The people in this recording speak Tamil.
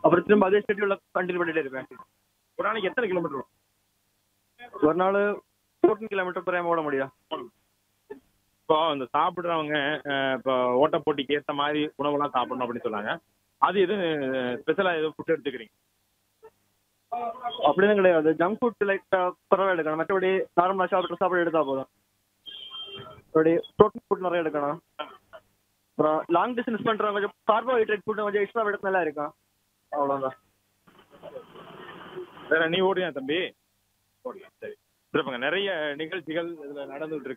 அப்புறம் திரும்ப அதே ஷெட்யூலில் கண்டினியூ பண்ணிட்டே இருப்பேன் ஒரு நாளைக்கு எத்தனை கிலோமீட்டர் ஒரு நாள் ஃபோர்டீன் கிலோமீட்டர் குறையாம ஓட முடியும் இப்போ இந்த சாப்பிட்றவங்க இப்போ ஓட்ட போட்டிக்கு ஏற்ற மாதிரி உணவெல்லாம் சாப்பிடணும் அப்படின்னு சொன்னாங்க அது எதுவும் ஸ்பெஷலாக எதுவும் ஃபுட் எடுத்துக்கிறீங்க அப்படிதான் கிடையாது ஜங்க் ஃபுட் லைக் குறைவா எடுக்கணும் மற்றபடி நார்மலாக சாப்பிட்ற சாப்பாடு எடுத்தா போதும் மற்றபடி ப்ரோட்டீன் ஃபுட் நிறைய எடுக்கணும் அப்புறம் லாங் டிஸ்டன்ஸ் பண்ணுறவங்க கொஞ்சம் கார்போஹைட்ரேட் ஃபுட் கொஞ்சம் எக்ஸ்ட்ரா எடுத்து நல்லா இருக்கும் அவ்வளோதான் வேற நீ ஓடுறியா தம்பி ஓடலாம் சரி சிறப்புங்க நிறைய நிகழ்ச்சிகள் இதில் நடந்துகிட்டு இருக்கு